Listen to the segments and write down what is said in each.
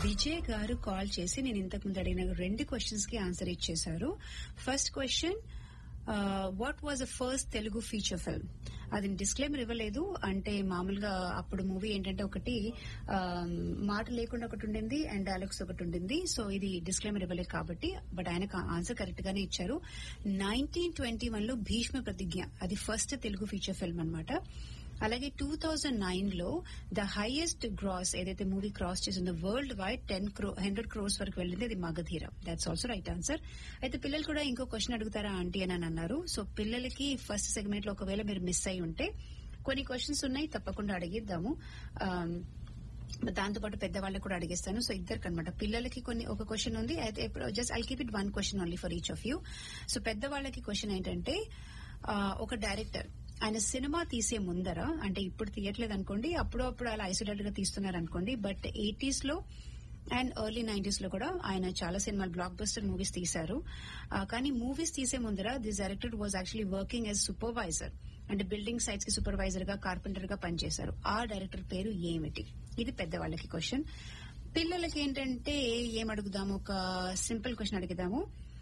విజయ్ గారు కాల్ చేసి నేను ఇంతకు ముందు అడిగిన రెండు క్వశ్చన్స్ కి ఆన్సర్ ఇచ్చేశారు first question what was the first Telugu feature film అది డిస్క్లైమర్ ఇవ్వలేదు అంటే మామూలుగా అప్పుడు మూవీ ఏంటంటే ఒకటి ఆ, మాట లేకుండా ఒకటి ఉండింది అండ్ డైలాగ్స్ ఒకటి ఉండింది సో ఇది డిస్క్లైమర్ ఇవ్వలేదు కాబట్టి బట్ ఆయన ఆన్సర్ కరెక్ట్ గానే ఇచ్చారు నైన్టీన్ ట్వంటీ వన్ లో భీష్మ ప్రతిజ్ఞ అది ఫస్ట్ తెలుగు ఫీచర్ ఫిల్మ్ అన్నమాట అలాగే టూ థౌజండ్ నైన్ లో ద హైయెస్ట్ గ్రాస్ ఏదైతే మూవీ క్రాస్ చేసిందో వరల్డ్ వైడ్ టెన్ క్రో హండ్రెడ్ క్రోర్స్ వరకు వెళ్ళింది అది Magadheera that's also right answer అయితే పిల్లలు కూడా ఇంకో క్వశ్చన్ అడుగుతారా ఆంటీ అని అన్నారు సో పిల్లలకి ఫస్ట్ సెగ్మెంట్ లో ఒకవేళ మీరు మిస్ అయి ఉంటే కొన్ని క్వశ్చన్స్ ఉన్నాయి తప్పకుండా అడిగిద్దాము ఆమ్, దాంతో పాటు పెద్దవాళ్ళకి కూడా అడిగేస్తాను సో ఇద్దరికి అనమాట పిల్లలకి కొన్ని ఒక క్వశ్చన్ ఉంది అయితే just I keep it one question only for each of you so పెద్దవాళ్ళకి క్వశ్చన్ ఏంటంటే ఆ, ఒక డైరెక్టర్ ఆయన సినిమా తీసే ముందర అంటే ఇప్పుడు తీయట్లేదు అనుకోండి అప్పుడు అప్పుడు అలా ఐసోలేటెడ్ గా తీస్తున్నారు అనుకోండి బట్ ఎయిటీస్ లో అండ్ ఎర్లీ నైన్టీస్ లో కూడా ఆయన చాలా సినిమాలు బ్లాక్ బస్టర్ మూవీస్ తీశారు ఆ, కానీ మూవీస్ తీసే ముందర this director was actually working as supervisor అంటే బిల్డింగ్ సైట్స్ కి సూపర్వైజర్ గా కార్పెంటర్ గా పనిచేశారు ఆ డైరెక్టర్ పేరు ఏమిటి ఇది పెద్దవాళ్ళకి క్వశ్చన్ పిల్లలకి ఏంటంటే ఏం అడుగుదాము ఒక సింపుల్ క్వశ్చన్ అడుగుదాము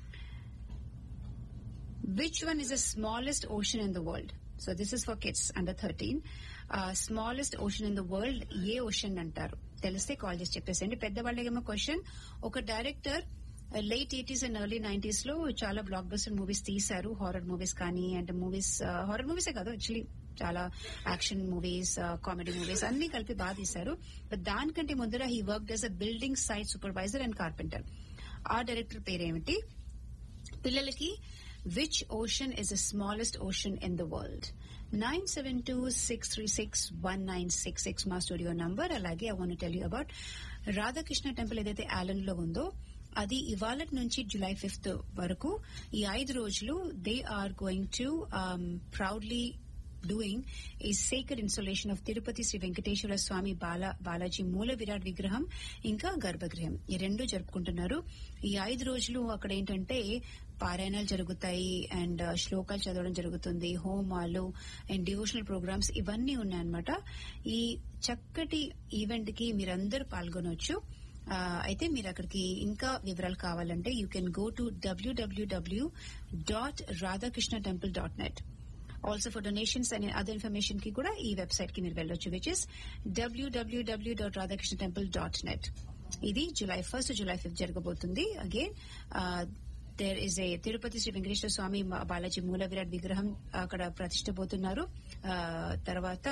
which one is the smallest ocean in the world so this is for kids under thirteen smallest ocean in the world ఏ ఓషన్ అంటారు తెలిస్తే కాల్ చేసి చెప్పేసండి పెద్దవాళ్ళకేమో క్వశ్చన్ ఒక director late eighties and early nineties లో చాలా బ్లాక్ బస్టర్ మూవీస్ తీశారు హారర్ మూవీస్ కానీ అంటే మూవీస్ హారర్ మూవీసే కాదు యాక్చువల్లీ చాలా యాక్షన్ మూవీస్ కామెడీ మూవీస్ అన్ని కలిపి బాగా తీశారు బట్ దానికంటే ముందర he work as a building site supervisor and carpenter ఆ డైరెక్టర్ పేరేమిటి పిల్లలకి which ocean is the smallest ocean in the world nine seven two six three six one nine six six మా స్టూడియో నంబర్ అలాగే I want tell you about Radhakrishna temple ఏదైతే Allen లో ఉందో అది ఇవాళ నుంచి జులై ఫిఫ్త్ వరకు ఈ ఐదు రోజులు they are going to proudly doing ఈ సేకర్ ఇన్స్టాలేషన్ ఆఫ్ తిరుపతి శ్రీ వెంకటేశ్వర స్వామి బాలా బాలాజీ మూల విరాట్ విగ్రహం ఇంకా గర్భగృహం ఈ రెండు జరుపుకుంటున్నారు ఈ ఐదు రోజులు అక్కడ ఏంటంటే పారాయణాలు జరుగుతాయి అండ్ శ్లోకాలు చదవడం జరుగుతుంది హోమాలు అండ్ డివోషనల్ ప్రోగ్రామ్స్ ఇవన్నీ ఉన్నాయన్నమాట ఈ చక్కటి ఈవెంట్ కి మీరందరూ పాల్గొనవచ్చు ఆ, అయితే మీరు అక్కడికి ఇంకా వివరాలు కావాలంటే you can go to W W W dot Radhakrishna temple dot net also for donations and other information కి కూడా ఈ వెబ్సైట్ కి మీరు వెళ్ళొచ్చు which is W W W dot Radhakrishna temple dot net ఇది జులై ఫస్ట్ జులై ఫిఫ్త్ జరగబోతుంది again there is a Tirupati Shri Venkateswara Swami మా- బాలాజీ మూల విరాట్ విగ్రహం అక్కడ ప్రతిష్టపోతున్నారు ఆ, తర్వాత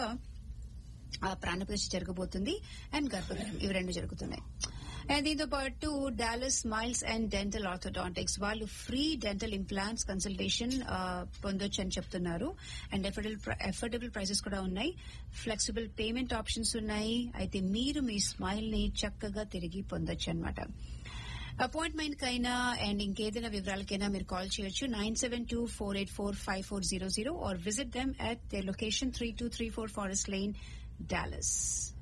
ఆ ప్రాణప్రతిష్ఠ జరగబోతుంది అండ్ గర్భగృహం ఇవి రెండు జరుగుతున్నాయి అండ్ దీంతో పాటు Dallas Smiles and Dental Orthodontics వాళ్ళు ఫ్రీ డెంటల్ ఇంప్లాంట్స్ కన్సల్టేషన్ పొందొచ్చు అని చెప్తున్నారు అండ్ ఎఫోర్డబుల్ ప్రైసెస్ కూడా ఉన్నాయి ఫ్లెక్సిబుల్ పేమెంట్ ఆప్షన్స్ ఉన్నాయి అయితే మీరు మీ స్మైల్ ని చక్కగా తిరిగి పొందొచ్చు అనమాట అపాయింట్మెంట్ కైనా అండ్ ఇంకేదైనా వివరాలకైనా మీరు కాల్ చేయొచ్చు nine seven two four eight four five four zero zero or visit them at the location three two three four Forest Lane Dallas